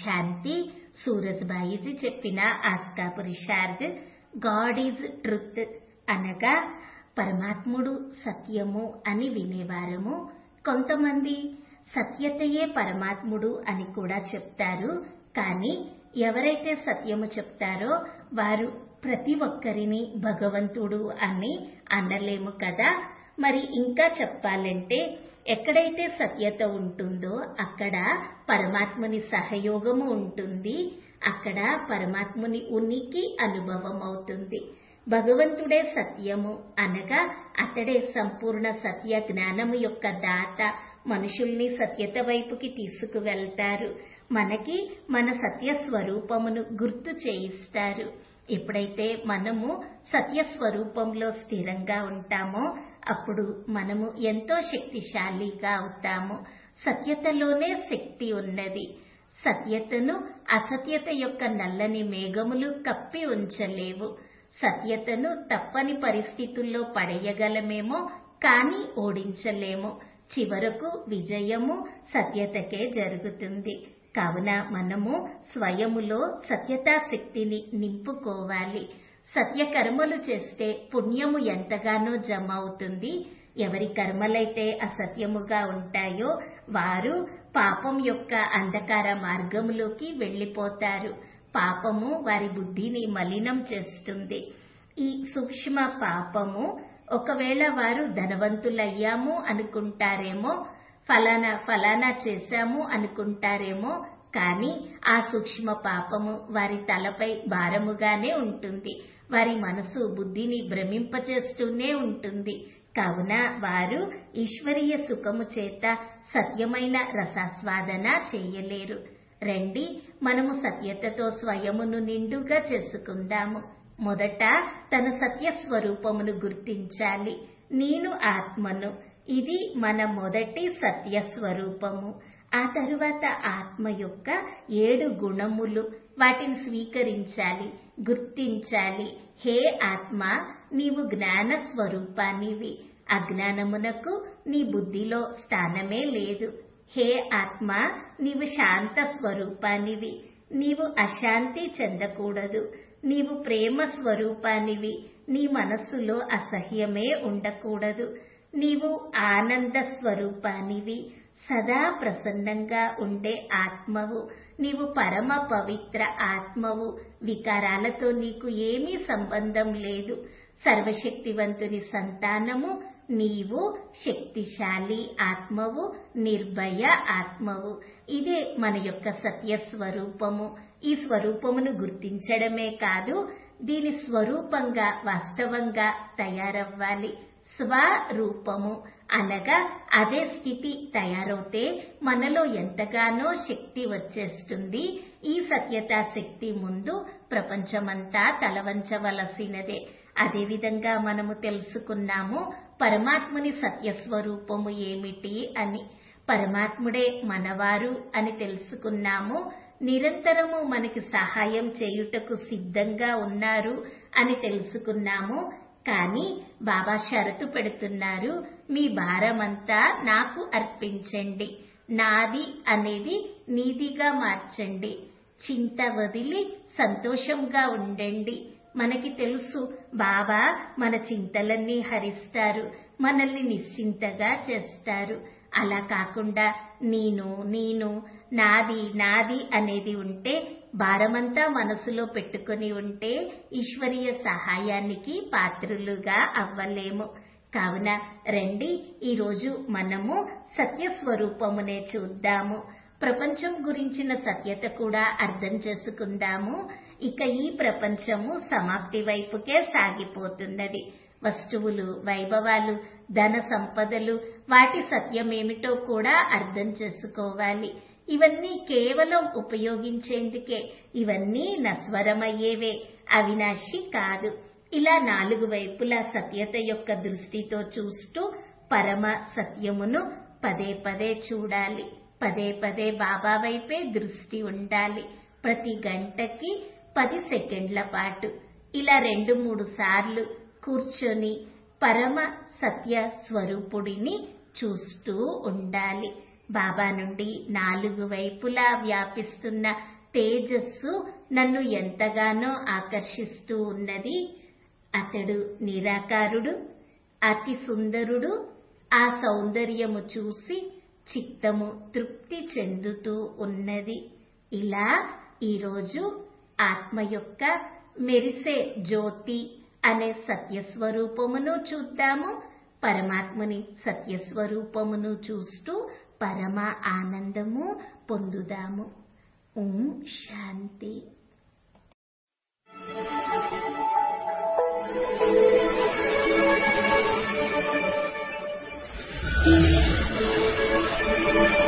శాంతి సూరజ్బాయిజీ చెప్పిన ఆస్కా పురుషార్థ్ గాడ్ ఈజ్ ట్రుత్ అనగా పరమాత్ముడు సత్యము అని వినేవారము కొంతమంది సత్యతయే పరమాత్ముడు అని కూడా చెప్తారు కానీ ఎవరైతే సత్యము చెప్తారో వారు ప్రతి ఒక్కరిని భగవంతుడు అని అనలేము కదా మరి ఇంకా చెప్పాలంటే ఎక్కడైతే సత్యత ఉంటుందో అక్కడ పరమాత్ముని సహయోగము ఉంటుంది అక్కడ పరమాత్ముని ఉనికి అనుభవం అవుతుంది భగవంతుడే సత్యము అనగా అతడే సంపూర్ణ సత్య జ్ఞానము యొక్క దాత మనుషుల్ని సత్యత వైపుకి తీసుకువెళ్తారు మనకి మన సత్య స్వరూపమును గుర్తు చేయిస్తారు ఎప్పుడైతే మనము సత్య స్వరూపంలో స్థిరంగా ఉంటామో అప్పుడు మనము ఎంతో శక్తిశాలిగా అవుతాము సత్యతలోనే శక్తి ఉన్నది సత్యతను అసత్యత యొక్క నల్లని మేఘములు కప్పి ఉంచలేవు సత్యతను తప్పని పరిస్థితుల్లో పడేయగలమేమో కానీ ఓడించలేము చివరకు విజయము సత్యతకే జరుగుతుంది కావున మనము స్వయములో సత్యతా శక్తిని నింపుకోవాలి సత్య కర్మలు చేస్తే పుణ్యము ఎంతగానో జమ అవుతుంది ఎవరి కర్మలైతే అసత్యముగా ఉంటాయో వారు పాపం యొక్క అంధకార మార్గములోకి వెళ్లిపోతారు పాపము వారి బుద్ధిని మలినం చేస్తుంది ఈ సూక్ష్మ పాపము ఒకవేళ వారు ధనవంతులయ్యాము అనుకుంటారేమో ఫలానా ఫలానా చేశాము అనుకుంటారేమో కానీ ఆ సూక్ష్మ పాపము వారి తలపై భారముగానే ఉంటుంది వారి మనసు బుద్ధిని భ్రమింపచేస్తూనే ఉంటుంది కావున వారు ఈశ్వరీయ సుఖము చేత సత్యమైన రసాస్వాదన చేయలేరు రండి మనము సత్యతతో స్వయమును నిండుగా చేసుకుందాము మొదట తన సత్య స్వరూపమును గుర్తించాలి నేను ఆత్మను ఇది మన మొదటి సత్య స్వరూపము ఆ తరువాత ఆత్మ యొక్క ఏడు గుణములు వాటిని స్వీకరించాలి గుర్తించాలి హే ఆత్మ నీవు జ్ఞాన స్వరూపానివి అజ్ఞానమునకు నీ బుద్ధిలో స్థానమే లేదు హే ఆత్మ నీవు శాంత స్వరూపానివి నీవు అశాంతి చెందకూడదు నీవు ప్రేమ స్వరూపానివి నీ మనస్సులో అసహ్యమే ఉండకూడదు నీవు ఆనంద స్వరూపానివి సదా ప్రసన్నంగా ఉండే ఆత్మవు నీవు పరమ పవిత్ర ఆత్మవు వికారాలతో నీకు ఏమీ సంబంధం లేదు సర్వశక్తివంతుని సంతానము నీవు శక్తిశాలి ఆత్మవు నిర్భయ ఆత్మవు ఇదే మన యొక్క సత్య స్వరూపము ఈ స్వరూపమును గుర్తించడమే కాదు దీని స్వరూపంగా వాస్తవంగా తయారవ్వాలి స్వరూపము అనగా అదే స్థితి తయారవుతే మనలో ఎంతగానో శక్తి వచ్చేస్తుంది ఈ సత్యతా శక్తి ముందు ప్రపంచమంతా తలవంచవలసినదే అదేవిధంగా మనము తెలుసుకున్నాము పరమాత్ముని సత్యస్వరూపము ఏమిటి అని పరమాత్ముడే మనవారు అని తెలుసుకున్నాము నిరంతరము మనకి సహాయం చేయుటకు సిద్ధంగా ఉన్నారు అని తెలుసుకున్నాము కానీ బాబా షరతు పెడుతున్నారు మీ భారమంతా నాకు అర్పించండి నాది అనేది నీదిగా మార్చండి చింత వదిలి సంతోషంగా ఉండండి మనకి తెలుసు బాబా మన చింతలన్నీ హరిస్తారు మనల్ని నిశ్చింతగా చేస్తారు అలా కాకుండా నేను నేను నాది నాది అనేది ఉంటే భారమంతా మనసులో పెట్టుకుని ఉంటే ఈశ్వరీయ సహాయానికి పాత్రులుగా అవ్వలేము కావున రండి ఈరోజు మనము సత్యస్వరూపమునే చూద్దాము ప్రపంచం గురించిన సత్యత కూడా అర్థం చేసుకుందాము ఇక ఈ ప్రపంచము సమాప్తి వైపుకే సాగిపోతున్నది వస్తువులు వైభవాలు ధన సంపదలు వాటి సత్యమేమిటో కూడా అర్థం చేసుకోవాలి ఇవన్నీ కేవలం ఉపయోగించేందుకే ఇవన్నీ నస్వరమయ్యేవే అవినాశి కాదు ఇలా నాలుగు వైపులా సత్యత యొక్క దృష్టితో చూస్తూ పరమ సత్యమును పదే పదే చూడాలి పదే పదే బాబా వైపే దృష్టి ఉండాలి ప్రతి గంటకి పది సెకండ్ల పాటు ఇలా రెండు మూడు సార్లు కూర్చొని పరమ సత్య స్వరూపుడిని చూస్తూ ఉండాలి బాబా నుండి నాలుగు వైపులా వ్యాపిస్తున్న తేజస్సు నన్ను ఎంతగానో ఆకర్షిస్తూ ఉన్నది అతడు నిరాకారుడు అతి సుందరుడు ఆ సౌందర్యము చూసి చిత్తము తృప్తి చెందుతూ ఉన్నది ఇలా ఈరోజు ఆత్మ యొక్క మెరిసే జ్యోతి అనే సత్యస్వరూపమును చూద్దాము పరమాత్మని సత్యస్వరూపమును చూస్తూ పరమ ఆనందము పొందుదాము ఓం శాంతి Thank you.